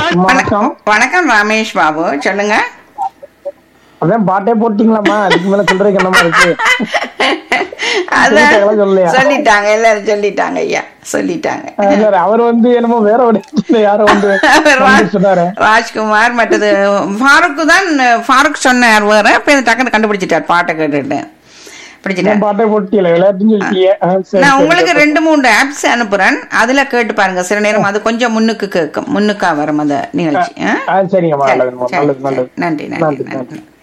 வணக்கம் வணக்கம் ரமேஷ் பாபு சொல்லுங்க அதான் பாட்டே போட்டீங்களாம்மா அதுக்கு மேல சொல்றதுக்கு என்னமா இருக்கு அதான் சொல்லிட்டாங்களா, சொல்லலையா? சொல்லிட்டாங்க எல்லாரும் சொல்லிட்டாங்க ஐயா சொல்லிட்டாங்க இல்ல, அவர் வந்து என்னமோ வேற ஒரு இடத்துல யாரோ வந்து அவர் வந்து ரா- சொன்னாரு ராஜ்குமார் மற்றது ஃபாரூக் தான் ஃபாரூக் சொன்னார் வேற இப்ப இந்த டக்குன்னு கண்டுபிடிச்சிட்டார் பாட்டை கேட்டுட்டு பிடிச்சிட்டார் நான் பாட்டே போட்டீங்களா விளையாட்டுன்னு சொல்லிட்டீங்க ஆ, சரி, நான் சரி, உங்களுக்கு சரி. ரெண்டு மூணு ஆப்ஸ் அனுப்புறேன் அதுல கேட்டு பாருங்க சில நேரம் அது கொஞ்சம் முன்னுக்கு கேட்கும் முன்னுக்கா வரும் அந்த நிகழ்ச்சி ஆ? ஆ, சரிங்கம்மா சரி, நல்லதும்மா சரி, நல்லது நல்லது சரி. நன்றி நன்றி நன்றி, நன்றி